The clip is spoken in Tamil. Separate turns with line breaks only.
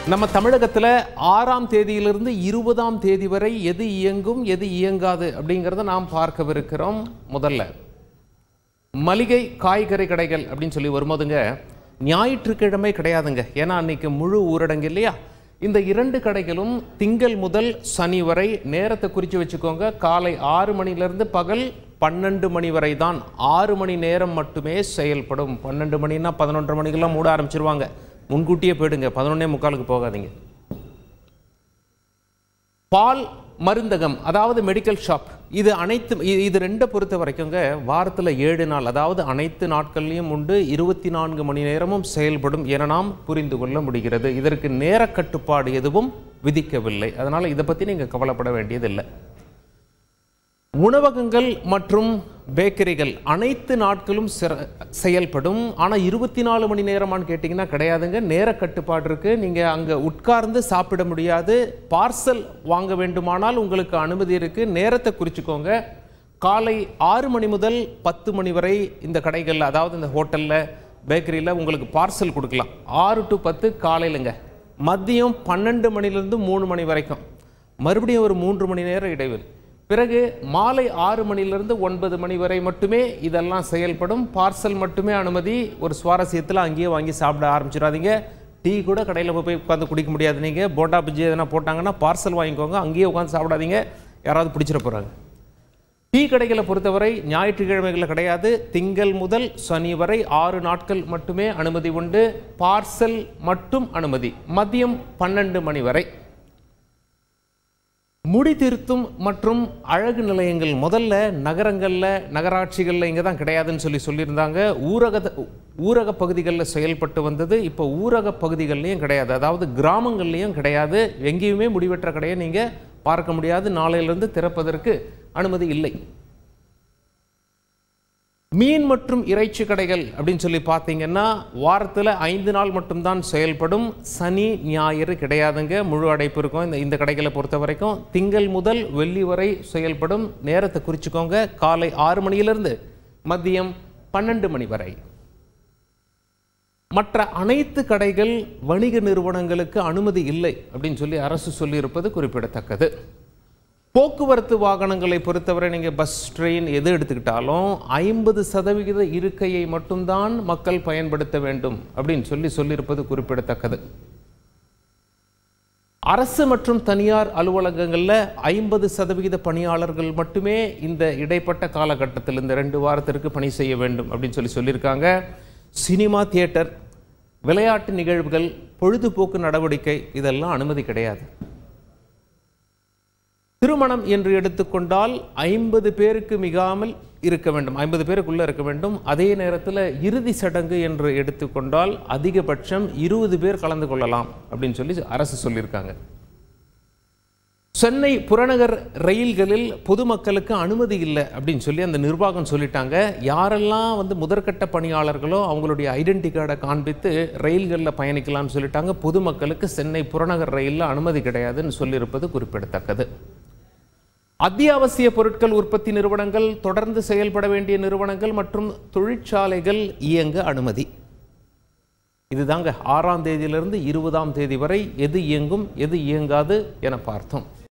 நம்ம தமிழகத்தில் ஆறாம் தேதியிலிருந்து இருபதாம் தேதி வரை எது இயங்கும் எது இயங்காது அப்படிங்கிறத நாம் பார்க்கவிருக்கிறோம் முதல்ல மளிகை காய்கறி கடைகள் அப்படின்னு சொல்லி வரும்போதுங்க ஞாயிற்றுக்கிழமை கிடையாதுங்க ஏன்னா அன்னைக்கு முழு ஊரடங்கு இல்லையா இந்த இரண்டு கடைகளும் திங்கள் முதல் சனி வரை நேரத்தை குறித்து வச்சுக்கோங்க காலை ஆறு மணிலேருந்து பகல் பன்னெண்டு மணி வரை தான் ஆறு மணி நேரம் மட்டுமே செயல்படும் பன்னெண்டு மணின்னா பதினொன்றரை மணிக்கெல்லாம் மூட ஆரம்பிச்சிருவாங்க முன்கூட்டியே போயிடுங்க பதினொன்னே முக்காலுக்கு போகாதீங்க பால் மருந்தகம் அதாவது மெடிக்கல் ஷாப் இது அனைத்து இ- இது ரெண்டை பொறுத்த வரைக்குங்க வாரத்தில் ஏழு நாள் அதாவது அனைத்து நாட்கள்லையும் உண்டு இருபத்தி நான்கு மணி நேரமும் செயல்படும் என நாம் புரிந்து கொள்ள முடிகிறது இதற்கு நேர கட்டுப்பாடு எதுவும் விதிக்கவில்லை அதனால் இதை பற்றி நீங்கள் கவலைப்பட வேண்டியதில்லை உணவகங்கள் மற்றும் பேக்கரிகள் அனைத்து நாட்களும் சிற- செயல்படும் ஆனால் இருபத்தி நாலு மணி நேரமான்னு கேட்டிங்கன்னா கிடையாதுங்க நேர கட்டுப்பாடு இருக்குது நீங்கள் அங்கே உட்கார்ந்து சாப்பிட முடியாது பார்சல் வாங்க வேண்டுமானால் உங்களுக்கு அனுமதி இருக்குது நேரத்தை குறிச்சிக்கோங்க காலை ஆறு மணி முதல் பத்து மணி வரை இந்த கடைகளில் அதாவது இந்த ஹோட்டலில் பேக்கரியில் உங்களுக்கு பார்சல் கொடுக்கலாம் ஆறு டு பத்து காலையிலங்க மதியம் பன்னெண்டு மணிலேருந்து மூணு மணி வரைக்கும் மறுபடியும் ஒரு மூன்று மணி நேரம் இடைவெளி பிறகு மாலை ஆறு மணிலிருந்து ஒன்பது மணி வரை மட்டுமே இதெல்லாம் செயல்படும் பார்சல் மட்டுமே அனுமதி ஒரு சுவாரஸ்யத்தில் அங்கேயே வாங்கி சாப்பிட ஆரம்பிச்சிடாதீங்க டீ கூட கடையில் போய் உட்காந்து குடிக்க முடியாது நீங்கள் போண்டா பஜ்ஜி எதனா போட்டாங்கன்னா பார்சல் வாங்கிக்கோங்க அங்கேயே உட்காந்து சாப்பிடாதீங்க யாராவது பிடிச்சிட போகிறாங்க டீ கடைகளை பொறுத்தவரை ஞாயிற்றுக்கிழமைகளில் கிடையாது திங்கள் முதல் சனி வரை ஆறு நாட்கள் மட்டுமே அனுமதி உண்டு பார்சல் மட்டும் அனுமதி மதியம் பன்னெண்டு மணி வரை முடி திருத்தும் மற்றும் அழகு நிலையங்கள் முதல்ல நகரங்களில் நகராட்சிகளில் இங்கே தான் கிடையாதுன்னு சொல்லி சொல்லியிருந்தாங்க ஊரக ஊரக பகுதிகளில் செயல்பட்டு வந்தது இப்போ ஊரக பகுதிகள்லையும் கிடையாது அதாவது கிராமங்கள்லேயும் கிடையாது எங்கேயுமே முடிவெற்ற கடையை நீங்கள் பார்க்க முடியாது நாளையிலிருந்து திறப்பதற்கு அனுமதி இல்லை மீன் மற்றும் இறைச்சி கடைகள் அப்படின்னு சொல்லி பார்த்தீங்கன்னா வாரத்தில் ஐந்து நாள் மட்டும்தான் செயல்படும் சனி ஞாயிறு கிடையாதுங்க முழு அடைப்பு இருக்கும் இந்த இந்த கடைகளை பொறுத்த வரைக்கும் திங்கள் முதல் வெள்ளி வரை செயல்படும் நேரத்தை குறிச்சிக்கோங்க காலை ஆறு மணியிலிருந்து மதியம் பன்னெண்டு மணி வரை மற்ற அனைத்து கடைகள் வணிக நிறுவனங்களுக்கு அனுமதி இல்லை அப்படின்னு சொல்லி அரசு சொல்லியிருப்பது குறிப்பிடத்தக்கது போக்குவரத்து வாகனங்களை பொறுத்தவரை நீங்கள் பஸ் ட்ரெயின் எது எடுத்துக்கிட்டாலும் ஐம்பது சதவிகித இருக்கையை மட்டும்தான் மக்கள் பயன்படுத்த வேண்டும் அப்படின்னு சொல்லி சொல்லியிருப்பது குறிப்பிடத்தக்கது அரசு மற்றும் தனியார் அலுவலகங்களில் ஐம்பது சதவிகித பணியாளர்கள் மட்டுமே இந்த இடைப்பட்ட காலகட்டத்தில் இந்த ரெண்டு வாரத்திற்கு பணி செய்ய வேண்டும் அப்படின்னு சொல்லி சொல்லியிருக்காங்க சினிமா தியேட்டர் விளையாட்டு நிகழ்வுகள் பொழுதுபோக்கு நடவடிக்கை இதெல்லாம் அனுமதி கிடையாது திருமணம் என்று எடுத்துக்கொண்டால் ஐம்பது பேருக்கு மிகாமல் இருக்க வேண்டும் ஐம்பது பேருக்குள்ளே இருக்க வேண்டும் அதே நேரத்தில் இறுதி சடங்கு என்று எடுத்துக்கொண்டால் அதிகபட்சம் இருபது பேர் கலந்து கொள்ளலாம் அப்படின்னு சொல்லி அரசு சொல்லியிருக்காங்க சென்னை புறநகர் ரயில்களில் பொதுமக்களுக்கு அனுமதி இல்லை அப்படின்னு சொல்லி அந்த நிர்வாகம் சொல்லிட்டாங்க யாரெல்லாம் வந்து முதற்கட்ட பணியாளர்களோ அவங்களுடைய ஐடென்டி கார்டை காண்பித்து ரயில்களில் பயணிக்கலாம்னு சொல்லிட்டாங்க பொதுமக்களுக்கு சென்னை புறநகர் ரயிலில் அனுமதி கிடையாதுன்னு சொல்லியிருப்பது குறிப்பிடத்தக்கது அத்தியாவசிய பொருட்கள் உற்பத்தி நிறுவனங்கள் தொடர்ந்து செயல்பட வேண்டிய நிறுவனங்கள் மற்றும் தொழிற்சாலைகள் இயங்க அனுமதி இதுதாங்க ஆறாம் தேதியிலிருந்து இருபதாம் தேதி வரை எது இயங்கும் எது இயங்காது என பார்த்தோம்